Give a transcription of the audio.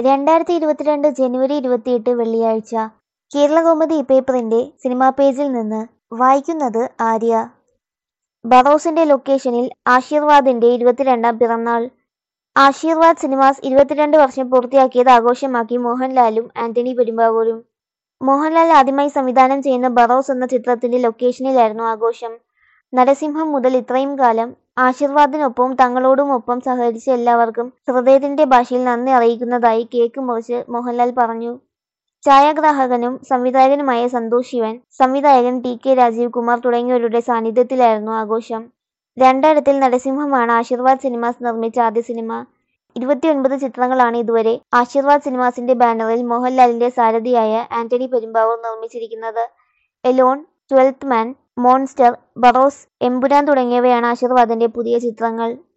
രണ്ടായിരത്തി ഇരുപത്തിരണ്ട് ജനുവരി ഇരുപത്തിയെട്ട് വെള്ളിയാഴ്ച കേരളകൗമുദി പേപ്പറിന്റെ സിനിമാ പേജിൽ നിന്ന് വായിക്കുന്നത് ആര്യ ബറോസിന്റെ ലൊക്കേഷനിൽ ആശീർവാദിന്റെ ഇരുപത്തിരണ്ടാം പിറന്നാൾ ആശീർവാദ് സിനിമാസ് ഇരുപത്തിരണ്ട് വർഷം പൂർത്തിയാക്കിയത് ആഘോഷമാക്കി മോഹൻലാലും ആന്റണി പെരുമ്പാവൂരും മോഹൻലാൽ ആദ്യമായി സംവിധാനം ചെയ്യുന്ന ബറോസ് എന്ന ചിത്രത്തിന്റെ ലൊക്കേഷനിലായിരുന്നു ആഘോഷം നരസിംഹം മുതൽ ഇത്രയും കാലം ആശീർവാദിനൊപ്പവും തങ്ങളോടുമൊപ്പം സഹകരിച്ച എല്ലാവർക്കും ഹൃദയത്തിന്റെ ഭാഷയിൽ നന്ദി അറിയിക്കുന്നതായി കേക്ക് മുറിച്ച് മോഹൻലാൽ പറഞ്ഞു ഛായാഗ്രാഹകനും സംവിധായകനുമായ സന്തോഷ് ശിവൻ സംവിധായകൻ ടി കെ രാജീവ് കുമാർ തുടങ്ങിയവരുടെ സാന്നിധ്യത്തിലായിരുന്നു ആഘോഷം രണ്ടായിരത്തിൽ നരസിംഹമാണ് ആശീർവാദ് സിനിമാസ് നിർമ്മിച്ച ആദ്യ സിനിമ ഇരുപത്തിയൊൻപത് ചിത്രങ്ങളാണ് ഇതുവരെ ആശീർവാദ് സിനിമാസിന്റെ ബാനറിൽ മോഹൻലാലിന്റെ സാരഥിയായ ആന്റണി പെരുമ്പാവൂർ നിർമ്മിച്ചിരിക്കുന്നത് Alone Twelfth Man Monster Barroz Empuraan തുടങ്ങിയവയാണ് ആശീർവാദിന്റെ പുതിയ ചിത്രങ്ങൾ